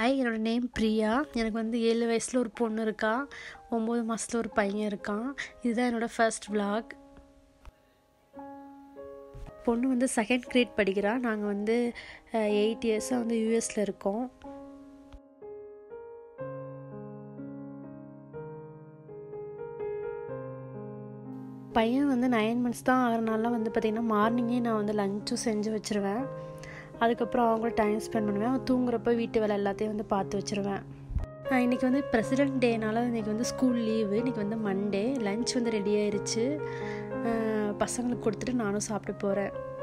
hi என்னோடய name Priya எனக்கு வந்து ஏழு வயசில் ஒரு பொண்ணு இருக்கா ஒம்பது மாதத்தில் ஒரு பையன் இருக்கான் இதுதான் என்னோடய ஃபர்ஸ்ட் vlog பொண்ணு வந்து செகண்ட் கிரேட் படிக்கிறா நாங்கள் வந்து எயிட் இயர்ஸாக வந்து யூஎஸில் இருக்கோம் பையன் வந்து நைன் மந்த்ஸ் தான் ஆகிறனால வந்து பார்த்திங்கன்னா மார்னிங்கே நான் வந்து லஞ்சும் செஞ்சு வச்சுருவேன் அதுக்கப்புறம் அவங்க கூட டைம் ஸ்பெண்ட் பண்ணுவேன் அவன் தூங்குறப்ப வீட்டு வேலை எல்லாத்தையும் வந்து பார்த்து வச்சுருவேன் இன்றைக்கி வந்து பிரசிடென்ட் டேனால இன்றைக்கி வந்து ஸ்கூல் லீவு இன்றைக்கி வந்து மண்டே லஞ்ச் வந்து ரெடி ஆயிருச்சு பசங்களுக்கு கொடுத்துட்டு நானும் சாப்பிட்டு போகிறேன்